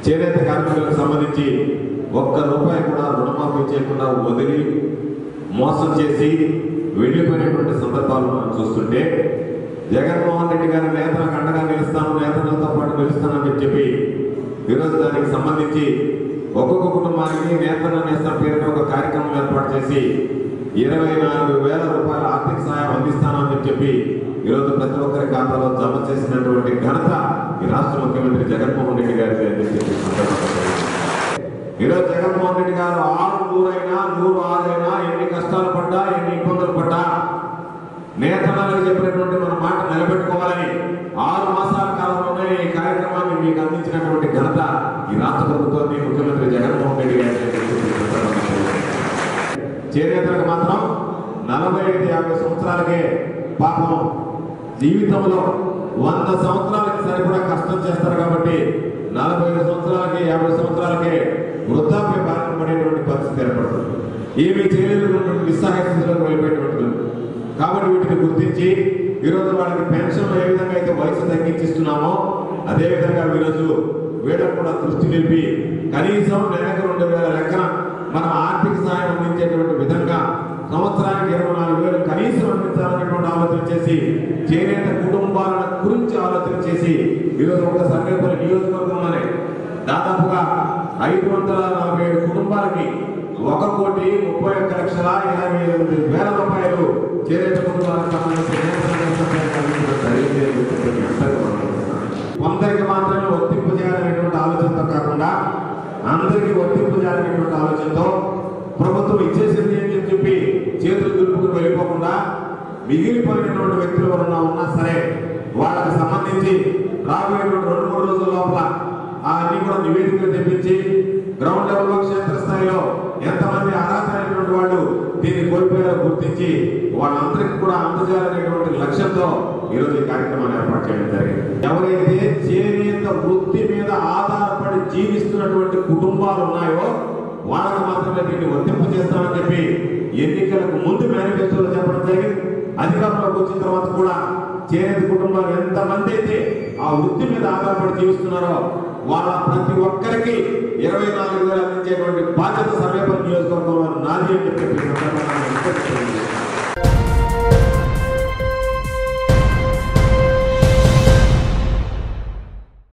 చేనేత కార్మికులకు సంబంధించి ఒక్క రూపాయి కూడా రుణమాఫీ చేయకుండా వదిలి మోసం చేసి వెళ్ళిపోయినటువంటి సందర్భాలు మనం చూస్తుంటే జగన్మోహన్ రెడ్డి గారి నేతలకు అండగా నిలుస్తాను నేతలతో పాటు నిలుస్తానని చెప్పి ఈరోజు దానికి సంబంధించి ఒక్కొక్క కుటుంబానికి నేతల నేస్తం పేరున ఒక కార్యక్రమం ఏర్పాటు చేసి ఇరవై నాలుగు వేల రూపాయల ఆర్థిక సహాయం అందిస్తానని చెప్పి ఈరోజు ప్రతి ఒక్కరి ఖాతాలో జమ చేసినటువంటి ఘనత ఈ రాష్ట్ర ముఖ్యమంత్రి జగన్మోహన్ రెడ్డి గారికి అని చెప్పి సందర్భంగా తెలియజేస్తున్నాను. ఈరోజు జగన్మోహన్ రెడ్డి గారు ఆరు నూరైనా నూరు ఆరైనా ఎన్ని కష్టాలు పడ్డా ఎన్ని ఇబ్బందులు పడ్డా నేతలకు చెప్పినటువంటి మన మాట నిలబెట్టుకోవాలని ఆరు మాసాల కాలంలోనే ఈ కార్యక్రమాన్ని మీకు అందించినటువంటి ఘనత ఈ రాష్ట్ర ప్రభుత్వాన్ని ముఖ్యమంత్రి జగన్మోహన్ రెడ్డి గారి చేనేతలకు మాత్రం నలభై ఐదు యాభై సంవత్సరాలకే పాపం జీవితంలో వంద సంవత్సరాలకి సరిపడా కష్టం చేస్తారు కాబట్టి నలభై ఐదు సంవత్సరాలకి యాభై సంవత్సరాలకే వృద్ధాప్య బారిన పడేటువంటి పరిస్థితి ఏర్పడుతుంది ఏమీ చేయలేనటువంటి నిస్సహాయ స్థితిలోకి వెళ్ళిపోయేటువంటి కాబట్టి వీటిని గుర్తించి ఈరోజు వాళ్ళకి పెన్షన్ ఏ విధంగా అయితే వయసు తగ్గించిస్తున్నామో అదే విధంగా ఈరోజు వీళ్ళకు కూడా దృష్టి నిలిపి కనీసం నెలకు రెండు వేల లెక్కన మనం ఆర్థిక సహాయం అందించేటువంటి విధంగా సంవత్సరానికి ఇరవై నాలుగు వేలు కనీసం అందించాలనేటువంటి ఆలోచన చేసి చేనేత కుటుంబాల గురించి ఆలోచన చేసి ఈరోజు ఒక సర్వేపల్లి నియోజకవర్గంలోనే దాదాపుగా ఐదు వందల నలభై ఏడు కుటుంబాలకి ఒక కోటి ముప్పై ఒక్క లక్షల ఇరవై ఎనిమిది వేల రూపాయలు చేనేత కుటుంబాలకు సంబంధించి నేతల నేతృత్వం అందించడం జరిగింది అని చెప్పి మీ అందరికీ మనం తెలుస్తున్నాం. కొందరికి మాత్రమే వర్తింపు చేయాలనేటువంటి ఆలోచనతో కాకుండా అందరికీ వర్తింపు చేయాలనేటువంటి ఆలోచనతో ప్రభుత్వం ఇచ్చేసింది అని చెప్పి చేతులు దులుపుకుని వెళ్ళిపోకుండా మిగిలిపోయినటువంటి వ్యక్తులు ఎవరన్నా ఉన్నా సరే వాళ్ళకి సంబంధించి రాబోయేటువంటి రెండు మూడు రోజుల లోపల ఆ అన్ని కూడా నివేదికలు తెప్పించి గ్రౌండ్ లెవెల్ లో క్షేత్రస్థాయిలో ఎంతమంది అర్హతమైనటువంటి వాళ్ళు దీన్ని కోల్పోయారో గుర్తించి వాళ్ళందరికీ కూడా అందజేయాలనేటువంటి లక్ష్యంతో ఈరోజు ఈ కార్యక్రమాన్ని ఏర్పాటు చేయడం జరిగింది ఎవరైతే చేనేత వృత్తి మీద ఆధారపడి జీవిస్తున్నటువంటి కుటుంబాలు ఉన్నాయో వాళ్ళకి మాత్రమే దీన్ని వర్తింపు చేస్తామని చెప్పి ఎన్నికలకు ముందు మేనిఫెస్టోలో చెప్పడం జరిగింది అధికారంలోకి వచ్చిన తర్వాత కూడా చేనేత కుటుంబాలు ఎంతమంది అయితే ఆ వృత్తి మీద ఆధారపడి జీవిస్తున్నారో వాళ్ళ ప్రతి ఒక్కరికి ఇరవై నాలుగు వేలు అందించేటువంటి బాధ్యత సమీప నియోజకవర్గంలో నాది అని చెప్పి ఈ సందర్భంగా నేను విజ్ఞప్తి చేస్తున్నాను.